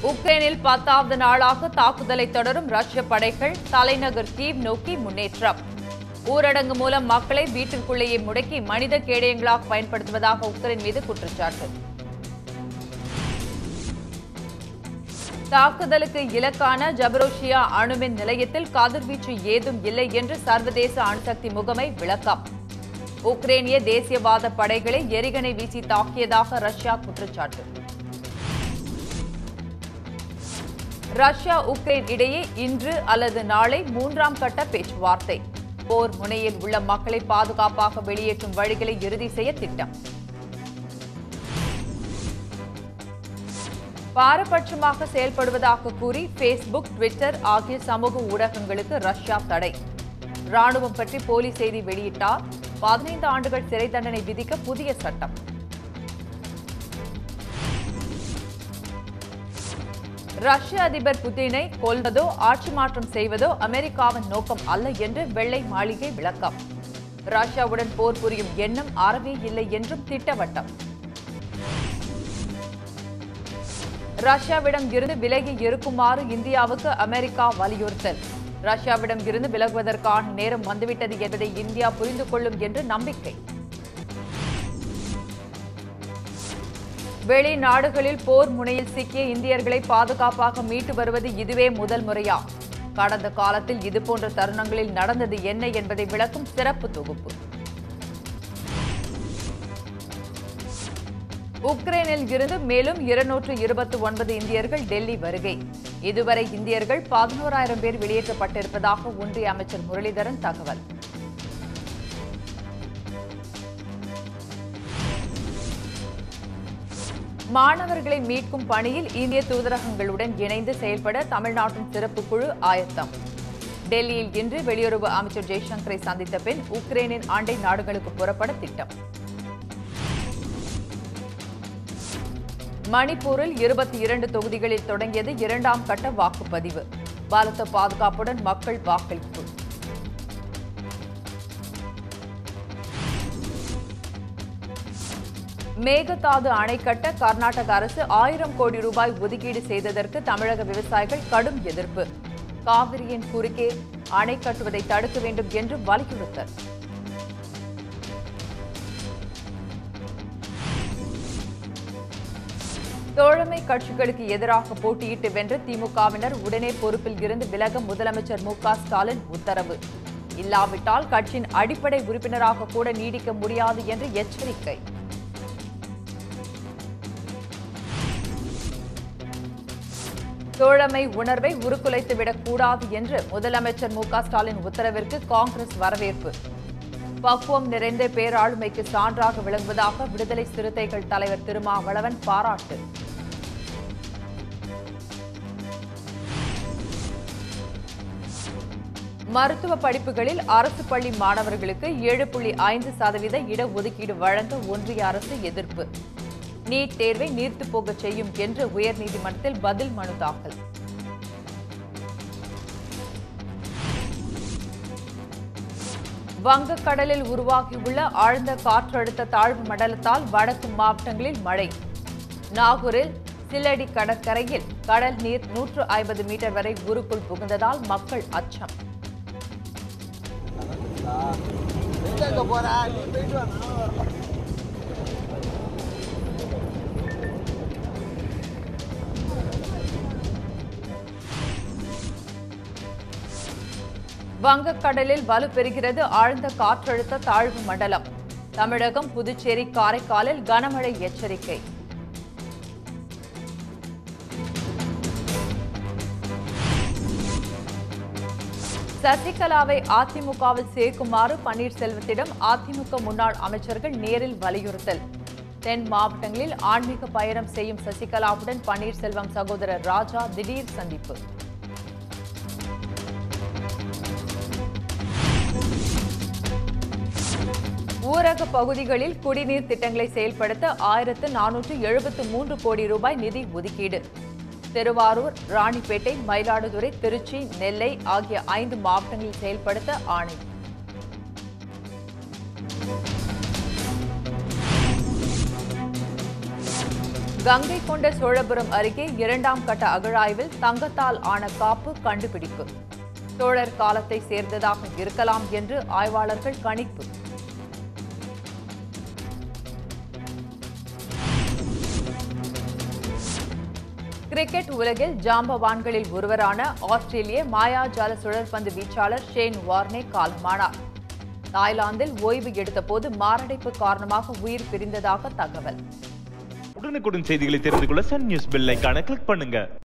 உக்ரைனில் பத்தாவது நாளாக தாக்குதலை தொடரும் ரஷ்ய படைகள் தலைநகர் கீவ் நோக்கி முன்னேற்றம் ஊரடங்கு மூலம் மக்களை வீட்டிற்குள்ளேயே முடக்கி மனித கேடயங்களாக பயன்படுத்துவதாக உக்ரைன் மீது குற்றச்சாட்டு தாக்குதலுக்கு இலக்கான ஜபரோஷியா அணுமின் நிலையத்தில் கதிர்வீச்சு ஏதும் இல்லை என்று சர்வதேச அணுசக்தி முகமை விளக்கம் உக்ரைனிய தேசியவாத படைகளை எரிகணை வீசி தாக்கியதாக ரஷ்யா குற்றச்சாட்டு ரஷ்யா உக்ரைன் இடையே இன்று அல்லது நாளை மூன்றாம் கட்ட பேச்சுவார்த்தை போர் முனையில் உள்ள மக்களை பாதுகாப்பாக வெளியேற்றும் வழிகளை இறுதி செய்ய திட்டம் பாரபட்சமாக செயல்படுவதாக கூறி ஃபேஸ்புக் ட்விட்டர் ஆகிய சமூக ஊடகங்களுக்கு ரஷ்யா தடை ராணுவம் பற்றி போலி செய்தி வெளியிட்டால் பதினைந்து ஆண்டுகள் சிறை தண்டனை விதிக்க புதிய சட்டம் ரஷ்ய அதிபர் புதினை கொல்வதோ ஆட்சி மாற்றம் செய்வதோ அமெரிக்காவின் நோக்கம் அல்ல என்று வெள்ளை மாளிகை விளக்கம் ரஷ்யாவுடன் போர் புரியும் எண்ணம் அறவே இல்லை என்றும் திட்டவட்டம் ரஷ்யாவிடம் இருந்து விலகி இருக்குமாறு இந்தியாவுக்கு அமெரிக்கா வலியுறுத்தல் ரஷ்யாவிடம் இருந்து விலகுவதற்கான நேரம் வந்துவிட்டது என்பதை இந்தியா புரிந்து கொள்ளும் என்று நம்பிக்கை வெளிநாடுகளில் போர் முனையில் சிக்கிய இந்தியர்களை பாதுகாப்பாக மீட்டு வருவது இதுவே முதல் முறையா கடந்த காலத்தில் இதுபோன்ற தருணங்களில் நடந்தது என்ன என்பதை விளக்கும் சிறப்பு தொகுப்பு உக்ரைனில் இருந்து மேலும் இருநூற்று இருபத்தி ஒன்பது இந்தியர்கள் டெல்லி வருகை இதுவரை இந்தியர்கள் பதினோராயிரம் பேர் வெளியேற்றப்பட்டிருப்பதாக ஒன்றிய அமைச்சர் முரளிதரன் தகவல் மாணவர்களை மீட்கும் பணியில் இந்திய தூதரகங்களுடன் இணைந்து செயல்பட தமிழ்நாட்டின் சிறப்பு குழு ஆயத்தம் டெல்லியில் இன்று வெளியுறவு அமைச்சர் ஜெய்சங்கரை சந்தித்த பின் உக்ரைனின் அண்டை நாடுகளுக்கு புறப்பட திட்டம் மணிப்பூரில் இருபத்தி இரண்டு தொகுதிகளில் தொடங்கியது இரண்டாம் கட்ட வாக்குப்பதிவு பலத்த பாதுகாப்புடன் மக்கள் வாக்களிப்பு மேகதாது அணை கட்ட கர்நாடக அரசு ஆயிரம் கோடி ரூபாய் ஒதுக்கீடு செய்ததற்கு தமிழக விவசாயிகள் கடும் எதிர்ப்பு காவிரியின் குறுக்கே அணை கட்டுவதை தடுக்க வேண்டும் என்று வலியுறுத்தல் தோழமை கட்சிகளுக்கு எதிராக போட்டியிட்டு வென்ற திமுகவினர் உடனே பொறுப்பில் இருந்து விலக முதலமைச்சர் மு க ஸ்டாலின் உத்தரவு இல்லாவிட்டால் கட்சியின் அடிப்படை உறுப்பினராக கூட நீடிக்க முடியாது என்று எச்சரிக்கை தோழமை உணர்வை உருக்குலைத்துவிடக் கூடாது என்று முதலமைச்சர் மு க ஸ்டாலின் உத்தரவிற்கு காங்கிரஸ் வரவேற்பு பக்குவம் நிறைந்த பேராளுமைக்கு சான்றாக விளங்குவதாக விடுதலை சிறுத்தைகள் தலைவர் திருமாவளவன் பாராட்டு மருத்துவ படிப்புகளில் அரசு பள்ளி மாணவர்களுக்கு ஏழு புள்ளி ஐந்து சதவீத இடஒதுக்கீடு வழங்க ஒன்றிய அரசு எதிர்ப்பு நீட் தேர்வை நீர்த்து போகச் செய்யும் என்று உயர்நீதிமன்றத்தில் பதில் மனு தாக்கல் வங்கக்கடலில் உருவாகியுள்ள ஆழ்ந்த காற்றழுத்த தாழ்வு மண்டலத்தால் வடக்கு மாவட்டங்களில் மழை நாகூரில் சில்லடி கடற்கரையில் கடல் நீர் நூற்று ஐம்பது மீட்டர் வரை ஊருக்குள் புகுந்ததால் மக்கள் அச்சம் எங்க போற நீ போயிட்டு வா நான் வரல. வங்கக்கடலில் வலுப்பெறுகிறது ஆழ்ந்த காற்றழுத்த தாழ்வு மண்டலம் தமிழகம் புதுச்சேரி காரைக்காலில் கனமழை எச்சரிக்கை சசிகலாவை அதிமுகவில் சேர்க்குமாறு பன்னீர்செல்வத்திடம் அதிமுக முன்னாள் அமைச்சர்கள் நேரில் வலியுறுத்தல் தென் மாவட்டங்களில் ஆன்மீக பயணம் செய்யும் சசிகலாவுடன் பன்னீர்செல்வம் சகோதரர் ராஜா திடீர் சந்திப்பு ஊரக பகுதிகளில் குடிநீர் திட்டங்களை செயல்படுத்த ஆயிரத்து நானூற்று எழுபத்து மூன்று கோடி ரூபாய் நிதி ஒதுக்கீடு திருவாரூர் ராணிப்பேட்டை மயிலாடுதுறை திருச்சி நெல்லை ஆகிய ஐந்து மாவட்டங்களில் செயல்படுத்த ஆணை கங்கை கொண்ட சோழபுரம் அருகே இரண்டாம் கட்ட அகழாய்வில் தங்கத்தால் ஆன காப்பு கண்டுபிடிப்பு சோழர் காலத்தை சேர்ந்ததாக இருக்கலாம் என்று ஆய்வாளர்கள் கணிப்பு கிரிக்கெட் உலகில் ஜாம்பவான்களில் ஒருவரான ஆஸ்திரேலிய மாயாஜால சுழற்பந்து வீச்சாளர் ஷேன் வார்னே காலமானார் தாய்லாந்தில் ஓய்வு எடுத்தபோது மாரடைப்பு காரணமாக உயிர் பிரிந்ததாக தகவல் உடனுக்குடன் செய்திகளை தெரிந்து கொள்ள சன் நியூஸ் பெல் ஐகானை கிளிக் பண்ணுங்க